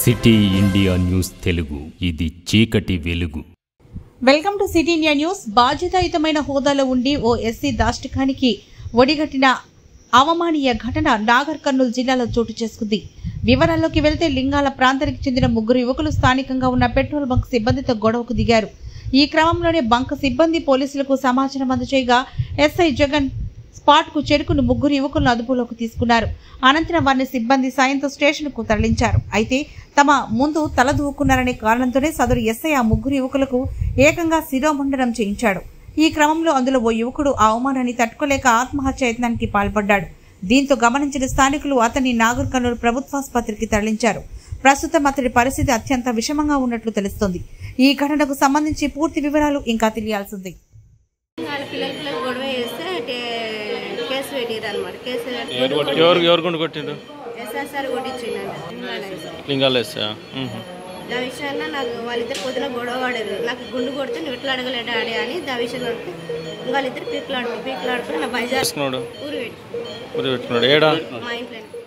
city India news Telugu ఇది చీకటి వెలుగు welcome to city India news బాధ్యతాయుతమైన హోదాలో ఉండి ఓ ఎస్సీ దాష్టికానికి ఒడిగట్టిన అవమానీయ ఘటన నాగర్ కర్నూలు జిల్లాలో చోటు చేసుకుంది వివరాల్లోకి వెళ్తే లింగాల ప్రాంతానికి చెందిన ముగ్గురు యువకులు స్థానికంగా ఉన్న పెట్రోల్ బంక్ సిబ్బందితో గొడవకు దిగారు ఈ క్రమంలోనే బంక్ సిబ్బంది పోలీసులకు సమాచారం అందజేయగా ఎస్ఐ జగన్ స్పాట్ కు చేరుకుని ముగ్గురు యువకులను అదుపులోకి తీసుకున్నారు అనంతరం వారిని సిబ్బంది సాయంతో స్టేషన్ కు తరలించారు అయితే తమ ముందు తల దూకున్నారనే కారణంతోనే సదరు ఎస్ఐ ఆ ముగ్గురు యువకులకు ఏకంగా శిరోమండనం చేయించాడు ఈ క్రమంలో అందులో ఓ యువకుడు ఆ అవమానాన్ని తట్టుకోలేక ఆత్మహత్య యత్నానికి పాల్పడ్డాడు దీంతో గమనించిన స్థానికులు అతన్ని నాగర్ కర్నూలు ప్రభుత్వాసుపత్రికి తరలించారు ప్రస్తుతం అతడి పరిస్థితి అత్యంత విషమంగా ఉన్నట్లు తెలుస్తోంది ఈ ఘటనకు సంబంధించి పూర్తి వివరాలు ఇంకా తెలియాల్సింది వాళ్ళ పిల్లల పిల్లలు గొడవ చేస్తే టే- కేసు పెట్టిర్రు అనమాట కేసు ఎవరు ఎవరు గుండు కొట్టిండు ఎస్ఎస్ఆర్ కొట్టించిండు లింగాలేసా దా విషయాల్లో నాకు వాళ్ళిద్దరు పొద్దున గొడవ పడారు నాకు గుండు కొడితే నువ్వు ఎట్లా అడగలే డాడీ అని దా విషయం కొడితే వాళ్ళిద్దరు పీకులాడుకు పీకులాడుకుని నా బైజార్ చేసుకున్నాడు ఊరు పెట్టి ఊరి పెట్టుకున్నాడు ఏడా మా ఇంట్లో